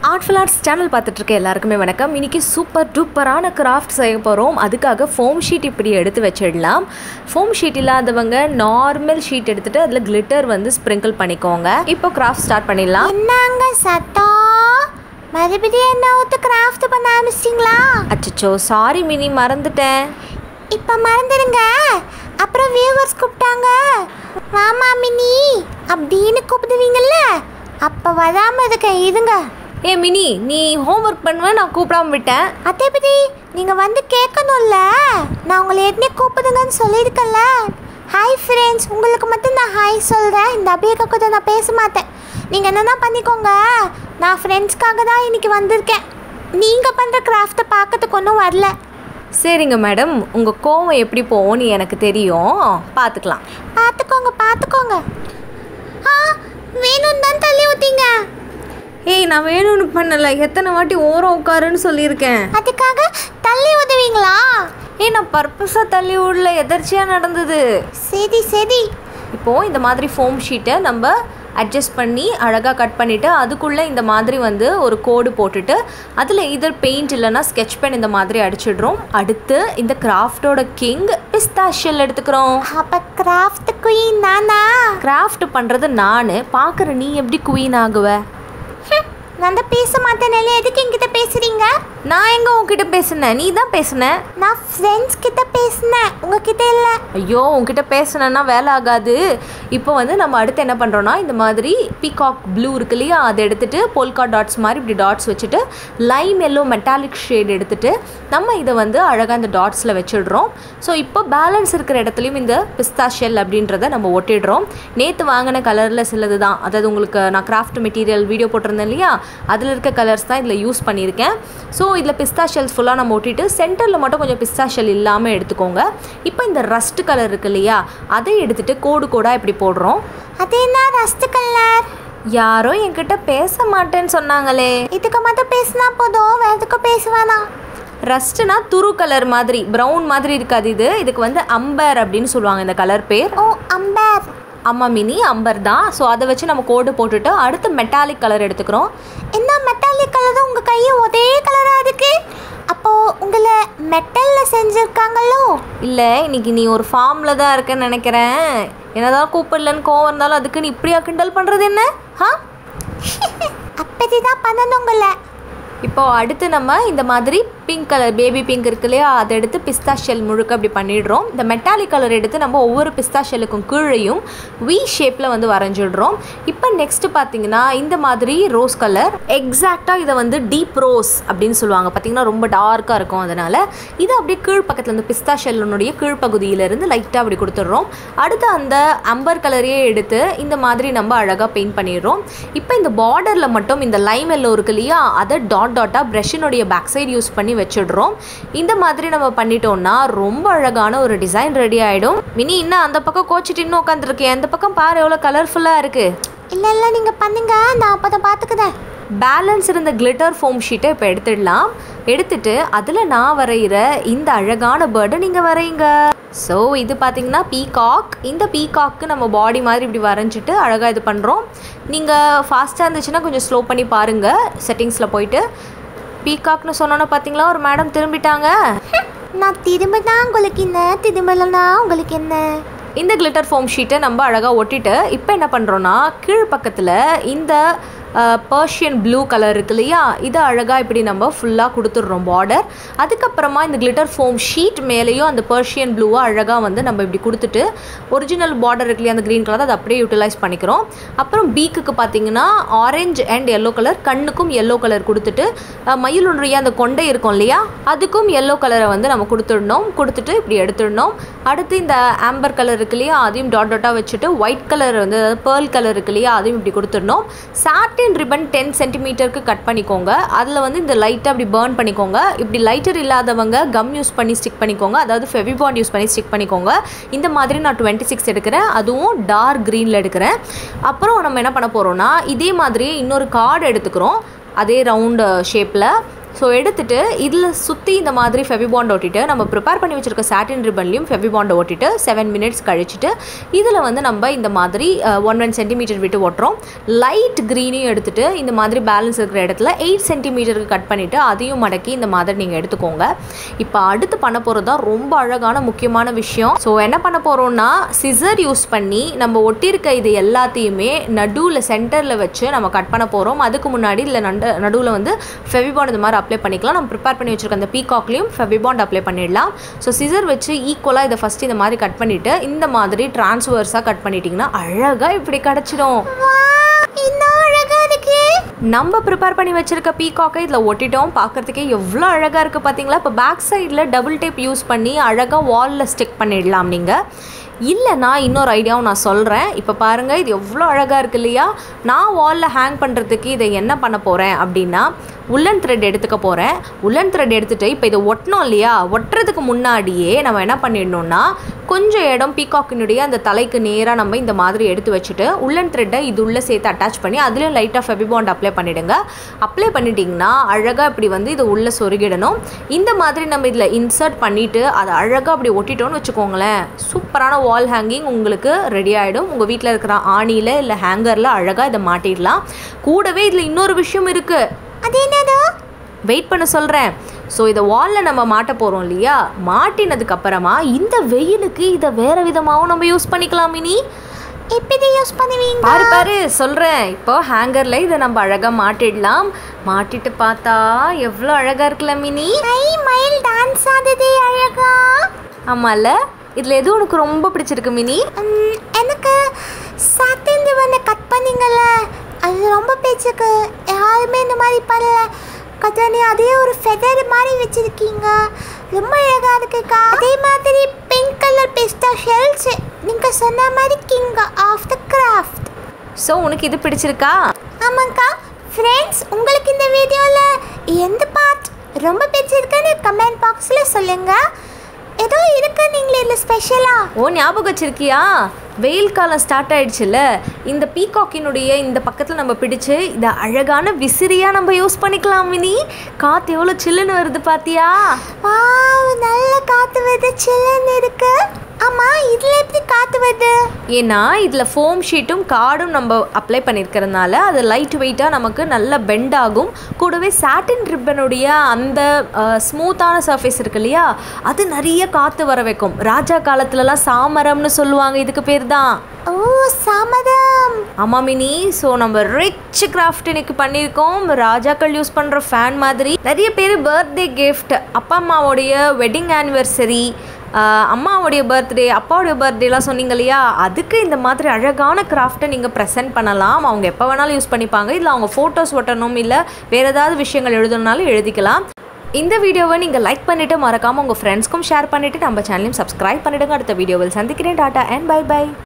artful arts channel பார்த்துட்டு இருக்க எல்லாருக்குமே வணக்கம் இன்னைக்கு சூப்பர் டூப்பரான கிராஃப்ட் செய்ய போகிறோம் அதுக்காக ஃபோம் ஷீட் இப்படி எடுத்து வச்சிடலாம் ஃபோம் ஷீட் இல்லாதவங்க நார்மல் ஷீட் எடுத்துட்டு அதில் கிளிட்டர் வந்து ஸ்ப்ரிங்கிள் பண்ணிக்கோங்க இப்போ கிராஃப்ட் ஸ்டார்ட் பண்ணிடலாம் என்னங்க சத்தம் மறுபடியும் என்ன ஊத்து கிராஃப்ட் பண்ண ஆரம்பிச்சிங்களா அச்சச்சோ சாரி மினி மறந்துட்டேன் இப்போ மறந்துடுங்க அப்புறம் வியூவர்ஸ் கூப்பிட்டாங்க வாமா மினி அப்படின்னு கூப்பிடுவீங்கல்ல அப்போ வராம இருக்கேன் இருங்க ஏ மினி நீ ஹோம்ஒர்க் பண்ணுவேன் நான் கூப்பிடாம விட்டேன் அதே பத்தி நீங்கள் வந்து கேட்கணும்ல நான் உங்களை ஏற்கனவே கூப்பிடுங்கன்னு சொல்லியிருக்கேன்ல ஹாய் ஃப்ரெண்ட்ஸ் உங்களுக்கு மட்டும் நான் ஹாய் சொல்கிறேன் இந்த அபியக்கா கூட நான் பேச மாட்டேன் நீங்கள் என்னென்ன பண்ணிக்கோங்க நான் ஃப்ரெண்ட்ஸ்க்காக தான் இன்னைக்கு வந்திருக்கேன் நீங்கள் பண்ணுற கிராஃப்ட்டை பார்க்கறதுக்கு ஒன்றும் வரல சரிங்க மேடம் உங்கள் கோவம் எப்படி போகும்னு எனக்கு தெரியும் பார்த்துக்கலாம் பார்த்துக்கோங்க பார்த்துக்கோங்க ஆ வேணும் தான் தள்ளி ஊற்றிங்க ஏய் நான் வேணும்னு பண்ணலை எத்தனை வாட்டி ஓரம் உட்காருன்னு சொல்லியிருக்கேன் அதுக்காக தள்ளி ஊதுவீங்களா ஏய் நான் பர்பஸாக தள்ளி விடல எதர்ச்சியாக நடந்தது சரி சரி இப்போது இந்த மாதிரி ஃபோம் ஷீட்டை நம்ம அட்ஜஸ்ட் பண்ணி அழகாக கட் பண்ணிவிட்டு அதுக்குள்ளே இந்த மாதிரி வந்து ஒரு கோடு போட்டுட்டு அதில் இதர் பெயிண்ட் இல்லைன்னா ஸ்கெட்ச் பென் இந்த மாதிரி அடிச்சிடுறோம் அடுத்து இந்த கிராஃப்டோட கிங் பிஸ்தாஷியல் எடுத்துக்கிறோம் அப்போ கிராஃப்ட் குயின் நானா கிராஃப்ட் பண்ணுறது நான் பார்க்குற நீ எப்படி குவீன் ஆகுவ ஹம், நான் தான் பேச மாட்டேன் எதுக்கு என்கிட்ட பேசுறீங்க நான் எங்கே உன்கிட்ட பேசுனேன் நீ தான் பேசுன நான் ஃப்ரெண்ட்ஸ் கிட்ட பேசினேன் உங்ககிட்ட இல்லை ஐயோ உன்கிட்ட பேசுனேன்னா வேலை ஆகாது இப்போ வந்து நம்ம அடுத்து என்ன பண்ணுறோன்னா இந்த மாதிரி பீகாக் ப்ளூ இருக்கு இல்லையா அதை எடுத்துட்டு போல்கா டாட்ஸ் மாதிரி இப்படி டாட்ஸ் வச்சுட்டு லைம் எல்லோ மெட்டாலிக் ஷேட் எடுத்துட்டு நம்ம இதை வந்து அழகாக இந்த டாட்ஸில் வச்சிடுறோம் ஸோ இப்போ பேலன்ஸ் இருக்கிற இடத்துலையும் இந்த பிஸ்தா ஷெல் அப்படின்றத நம்ம ஒட்டிடுறோம் நேற்று வாங்கின கலரில் சிலது தான் அதாவது உங்களுக்கு நான் கிராஃப்ட் மெட்டீரியல் வீடியோ போட்டிருந்தேன் இல்லையா அதில் இருக்க கலர்ஸ் தான் இதில் யூஸ் பண்ணியிருக்கேன் ஸோ இதில் பிஸ்தா ஷெல்ஸ் ஃபுல்லாக நம்ம ஒட்டிட்டு சென்டரில் மட்டும் கொஞ்சம் பிஸ்தா ஷெல் இல்லாமல் எடுத்துக்கோங்க இப்போ இந்த ரஸ்ட் கலர் இருக்கு இல்லையா அதை எடுத்துட்டு கோடு கோடாக இப்படி போடுறோம் அது என்ன ரஸ்ட் கலர் யாரோ என்கிட்ட பேச மாட்டேன்னு சொன்னாங்களே இதுக்கு மட்டும் பேசினா போதும் வேற எதுக்கும் பேச வேணாம் ரஸ்ட்னா துரு கலர் மாதிரி ப்ரௌன் மாதிரி இருக்காது இது இதுக்கு வந்து அம்பர் அப்படின்னு சொல்லுவாங்க இந்த கலர் பேர் ஓ அம்பர் அம்மா மினி அம்பர் தான் ஸோ அதை வச்சு நம்ம கோடு போட்டுட்டு அடுத்து மெட்டாலிக் கலர் எடுத்துக்கிறோம் என்ன மெட்டாலிக் கலர் உங்க கையை ஒரே கலரா இருக்கு அப்போ உங்களை மெட்டல்ல செஞ்சிருக்காங்களோ இல்லை இன்னைக்கு நீ ஒரு ஃபார்மில் தான் இருக்கேன்னு நினைக்கிறேன் என்னதான் கூப்பிடலன்னு கோவம் இருந்தாலும் அதுக்கு நீ இப்படியா கிண்டல் பண்ணுறது என்ன ஆ அப்படிதான் பண்ணணும் உங்களை இப்போ அடுத்து நம்ம இந்த மாதிரி பிங்க் கலர் பேபி பிங்க் இருக்கு இல்லையா அதை எடுத்து பிஸ்தா ஷெல் முழுக்க அப்படி பண்ணிடுறோம் இந்த மெட்டாலிக் கலர் எடுத்து நம்ம ஒவ்வொரு பிஸ்தா ஷெல்லுக்கும் கீழையும் வி ஷேப்பில் வந்து வரைஞ்சிடுறோம் இப்போ நெக்ஸ்ட் பார்த்தீங்கன்னா இந்த மாதிரி ரோஸ் கலர் எக்ஸாக்டாக இதை வந்து டீப் ரோஸ் அப்படின்னு சொல்லுவாங்க பார்த்தீங்கன்னா ரொம்ப டார்க்காக இருக்கும் அதனால் இது அப்படியே கீழ் பக்கத்தில் இந்த பிஸ்தா ஷெல்லுனுடைய கீழ்ப்பகுதியிலேருந்து லைட்டாக அப்படி கொடுத்துட்றோம் அடுத்து அந்த அம்பர் கலரையே எடுத்து இந்த மாதிரி நம்ம அழகாக பெயிண்ட் பண்ணிடுறோம் இப்போ இந்த பார்டரில் மட்டும் இந்த லைம் எல்லோ இருக்கு இல்லையா அதை டாட் டாட்டாக ப்ரஷினுடைய பேக் சைடு யூஸ் பண்ணி வச்சிடுறோம் இந்த மாதிரி நம்ம பண்ணிட்டோம்னா ரொம்ப அழகான ஒரு டிசைன் ரெடி ஆகிடும் மினி இன்னும் அந்த பக்கம் கோச்சிட்டு இன்னும் உட்காந்துருக்கேன் அந்த பக்கம் பாரு எவ்வளோ கலர்ஃபுல்லாக இருக்குது இல்ல இல்ல நீங்க பண்ணுங்க நான் அப்பதான் பாத்துக்கிறேன் பேலன்ஸ் இருந்த கிளிட்டர் ஃபோம் ஷீட்டை இப்போ எடுத்துடலாம் எடுத்துட்டு அதில் நான் வரைகிற இந்த அழகான பேர்டை நீங்கள் வரைங்க ஸோ இது பார்த்தீங்கன்னா பீகாக் இந்த பீகாக்கு நம்ம பாடி மாதிரி இப்படி வரைஞ்சிட்டு அழகாக இது பண்ணுறோம் நீங்கள் ஃபாஸ்ட்டாக இருந்துச்சுன்னா கொஞ்சம் ஸ்லோ பண்ணி பாருங்கள் செட்டிங்ஸில் போயிட்டு பீகாக்னு சொன்னோன்னே பார்த்தீங்களா ஒரு மேடம் திரும்பிட்டாங்க நான் திரும்பினா உங்களுக்கு என்ன திரும்பலனா உங்களுக்கு என்ன இந்த கிளிட்டர் ஃபோம் ஷீட்டை நம்ம அழகாக ஒட்டிட்டு இப்போ என்ன பண்ணுறோன்னா கீழ் பக்கத்தில் இந்த பர்ஷியன் ப்ளூ கலர் இருக்கு இல்லையா இதை அழகாக இப்படி நம்ம ஃபுல்லாக கொடுத்துட்றோம் பார்டர் அதுக்கப்புறமா இந்த கிளிட்டர் ஃபோம் ஷீட் மேலேயும் அந்த பர்ஷியன் ப்ளூவை அழகாக வந்து நம்ம இப்படி கொடுத்துட்டு ஒரிஜினல் பார்டர் இருக்கு இல்லையா அந்த க்ரீன் கலர் அதை அப்படியே யூட்டிலைஸ் பண்ணிக்கிறோம் அப்புறம் பீக்குக்கு பார்த்தீங்கன்னா ஆரஞ்சு அண்ட் எல்லோ கலர் கண்ணுக்கும் எல்லோ கலர் கொடுத்துட்டு அஹ், மயிலுடைய அந்த கொண்டை இருக்கும் இல்லையா அதுக்கும் எல்லோ கலரை வந்து நம்ம கொடுத்துடணும் கொடுத்துட்டு இப்படி எடுத்துடணும் அடுத்து இந்த ஆம்பர் கலர் இருக்கு இல்லையா அதையும் டாட் டாட்டாக வச்சுட்டு ஒயிட் கலர் வந்து அதாவது பேர்ல் கலர் இருக்கு இல்லையா அதையும் இப்படி கொடுத்துடணும் சாட்டின் ரிப்பன் டென் சென்டிமீட்டருக்கு கட் பண்ணிக்கோங்க அதில் வந்து இந்த லைட்டை அப்படி பேர்ன் பண்ணிக்கோங்க இப்படி லைட்டர் இல்லாதவங்க கம் யூஸ் பண்ணி ஸ்டிக் பண்ணிக்கோங்க அதாவது ஃபெவிபாண்ட் யூஸ் பண்ணி ஸ்டிக் பண்ணிக்கோங்க இந்த மாதிரி நான் டுவெண்ட்டி சிக்ஸ் எடுக்கிறேன் அதுவும் டார்க் க்ரீனில் எடுக்கிறேன் அப்புறம் நம்ம என்ன பண்ண போகிறோம்னா இதே மாதிரியே இன்னொரு கார்டு எடுத்துக்கிறோம் அதே ரவுண்டு ஷேப்பில் ஸோ எடுத்துட்டு இதில் சுற்றி இந்த மாதிரி ஃபெவிபாண்ட் ஒட்டிட்டு நம்ம ப்ரிப்பேர் பண்ணி வச்சிருக்க சாட்டின் ரிப்பன்லையும் ஃபெவிபாண்டை ஒட்டிட்டு செவன் மினிட்ஸ் கழிச்சிட்டு இதில் வந்து நம்ம இந்த மாதிரி ஒன் ஒன் சென்டிமீட்டர் விட்டு ஒட்டுறோம் லைட் க்ரீனையும் எடுத்துட்டு இந்த மாதிரி பேலன்ஸ் இருக்கிற இடத்துல எயிட் சென்டிமீட்டருக்கு கட் பண்ணிவிட்டு அதையும் மடக்கி இந்த மாதிரி நீங்கள் எடுத்துக்கோங்க இப்போ அடுத்து பண்ண போகிறது தான் ரொம்ப அழகான முக்கியமான விஷயம் ஸோ என்ன பண்ண போகிறோம்னா சிசர் யூஸ் பண்ணி நம்ம ஒட்டியிருக்க இது எல்லாத்தையுமே நடுவில் சென்டரில் வச்சு நம்ம கட் பண்ண போகிறோம் அதுக்கு முன்னாடி இதில் நண்டு நடுவில் வந்து ஃபெவிபாண்ட் இந்த மாதிரி அப்ளை பண்ணிக்கலாம் நம்ம ப்ரிப்பேர் பண்ணி வச்சிருக்க அந்த பீகாக்லேயும் ஃபெவிபாண்ட் அப்ளை பண்ணிடலாம் ஸோ சிசர் வச்சு ஈக்குவலாக இதை ஃபஸ்ட்டு இந்த மாதிரி கட் பண்ணிவிட்டு இந்த மாதிரி டிரான்ஸ்வர்ஸாக கட் பண்ணிட்டீங்கன்னா அழகாக இப்படி கிடச்சிடும் இன்னும் அழகா இருக்கு நம்ம ப்ரிப்பேர் பண்ணி வச்சிருக்க பீகாக்கை இதில் ஒட்டிட்டோம் பார்க்கறதுக்கே எவ்வளோ அழகாக இருக்குது பார்த்தீங்களா இப்போ பேக் சைடில் டபுள் டேப் யூஸ் பண்ணி அழகாக வாலில் ஸ்டிக் பண்ணிடலாம் நீங்கள் இல்லைனா இன்னொரு ஐடியாவும் நான் சொல்கிறேன் இப்போ பாருங்கள் இது எவ்வளோ அழகாக இருக்கு இல்லையா நான் வாலில் ஹேங் பண்ணுறதுக்கு இதை என்ன பண்ண போகிறேன் அப்படின்னா உல்லன் த்ரெட் எடுத்துக்க போகிறேன் உல்லன் த்ரெட் எடுத்துகிட்டு இப்போ இதை ஒட்டணும் இல்லையா ஒட்டுறதுக்கு முன்னாடியே நம்ம என்ன பண்ணிடணும்னா கொஞ்சம் இடம் பீகாக்கினுடைய அந்த தலைக்கு நேராக நம்ம இந்த மாதிரி எடுத்து வச்சுட்டு உள்ளன் த்ரெட்டை இது உள்ளே சேர்த்து அட்டாச் பண்ணி அதுலேயும் லைட்டாக ஃபெபிபாண்ட் அப்ளை பண்ணிவிடுங்க அப்ளை பண்ணிட்டீங்கன்னா அழகாக இப்படி வந்து இது உள்ளே சொருகிடணும் இந்த மாதிரி நம்ம இதில் இன்சர்ட் பண்ணிவிட்டு அதை அழகாக அப்படி ஒட்டிட்டோம்னு வச்சுக்கோங்களேன் சூப்பரான வால் ஹேங்கிங் உங்களுக்கு ரெடி ஆகிடும் உங்கள் வீட்டில் இருக்கிற ஆணியில் இல்லை ஹேங்கரில் அழகாக இதை மாட்டிடலாம் கூடவே இதில் இன்னொரு விஷயம் இருக்குது அது என்னது வெயிட் பண்ண சொல்கிறேன் ஸோ இதை வாலில் நம்ம மாட்ட போகிறோம் இல்லையா மாட்டினதுக்கு அப்புறமா இந்த வெயிலுக்கு இதை வேறு விதமாகவும் நம்ம யூஸ் பண்ணிக்கலாம் மினி எப்படி யூஸ் பண்ணுவீங்க பாரு பாரு சொல்கிறேன் இப்போ ஹேங்கரில் இதை நம்ம அழகாக மாட்டிடலாம் மாட்டிட்டு பார்த்தா எவ்வளோ அழகாக இருக்குல்ல மினி ஐ மயில் டான்ஸ் ஆடுதே அழகா ஆமாம்ல இதில் எது உனக்கு ரொம்ப பிடிச்சிருக்கு மினி ம், எனக்கு சாத்தின் வந்து கட் பண்ணீங்கல்ல அது ரொம்ப பிடிச்சிருக்கு யாருமே இந்த மாதிரி பண்ணல கத்தானி அதே ஒரு ஃபெதர் மாதிரி வச்சிருக்கீங்க ரொம்ப அழகா இருக்குக்கா அதே மாதிரி பிங்க் கலர் பிஸ்டா ஷெல்ஸ் நீங்க சொன்ன மாதிரி king of the craft so உனக்கு இது பிடிச்சிருக்கா ஆமாங்க்கா ஃப்ரெண்ட்ஸ் உங்களுக்கு இந்த வீடியோவில் எந்த பார்ட் ரொம்ப பிடிச்சிருக்குன்னு கமெண்ட் பாக்ஸில் சொல்லுங்கள் ஏதோ இருக்கு நீங்களே இதில் ஸ்பெஷலாக ஓ ஞாபகம் வச்சிருக்கியா வெயில் காலம் ஸ்டார்ட் ஆயிடுச்சுல்ல இந்த பீகாக்கினுடைய இந்த பக்கத்தில் நம்ம பிடிச்சு இதை அழகான விசிறியாக நம்ம யூஸ் பண்ணிக்கலாம் மினி காற்று எவ்வளோ சில்லுன்னு வருது பாத்தியா வாவ் நல்ல காற்று வருது சில்லுன்னு இருக்கு ஆமாம் இதில் எப்படி காற்று வருது ஏன்னா இதில் ஃபோம் ஷீட்டும் கார்டும் நம்ம அப்ளை பண்ணியிருக்கிறதுனால அது லைட் வெயிட்டாக நமக்கு நல்ல பெண்ட் ஆகும் கூடவே சாட்டின் ரிப்பனுடைய அந்த ஸ்மூத்தான சர்ஃபேஸ் இருக்கு இல்லையா அது நிறைய காற்று வர வைக்கும் ராஜா காலத்துலலாம் சாமரம்னு சொல்லுவாங்க இதுக்கு பேர் தான் ஓ சாமதம் ஆமாம் மினி ஸோ நம்ம ரிச் கிராஃப்ட் இன்னைக்கு பண்ணியிருக்கோம் ராஜாக்கள் யூஸ் பண்ணுற ஃபேன் மாதிரி நிறைய பேர் பர்த்டே கிஃப்ட் அப்பா அம்மாவோடைய வெட்டிங் ஆனிவர்சரி அம்மாவுடைய பர்த்டே அப்பாவுடைய பர்த்டேலாம் சொன்னீங்க இல்லையா அதுக்கு இந்த மாதிரி அழகான கிராஃப்ட்டை நீங்கள் ப்ரெசென்ட் பண்ணலாம் அவங்க எப்போ வேணாலும் யூஸ் பண்ணிப்பாங்க இல்லை அவங்க ஃபோட்டோஸ் ஒட்டணும் இல்லை வேறு ஏதாவது விஷயங்கள் எழுதணும்னாலும் எழுதிக்கலாம் இந்த வீடியோவை நீங்கள் லைக் பண்ணிவிட்டு மறக்காமல் உங்கள் ஃப்ரெண்ட்ஸ்க்கும் ஷேர் பண்ணிவிட்டு நம்ம சேனலையும் சப்ஸ்கிரைப் பண்ணிவிடுங்க அடுத்த வீடியோவில் சந்திக்கிறேன் டாட்டா அண்ட் பை பை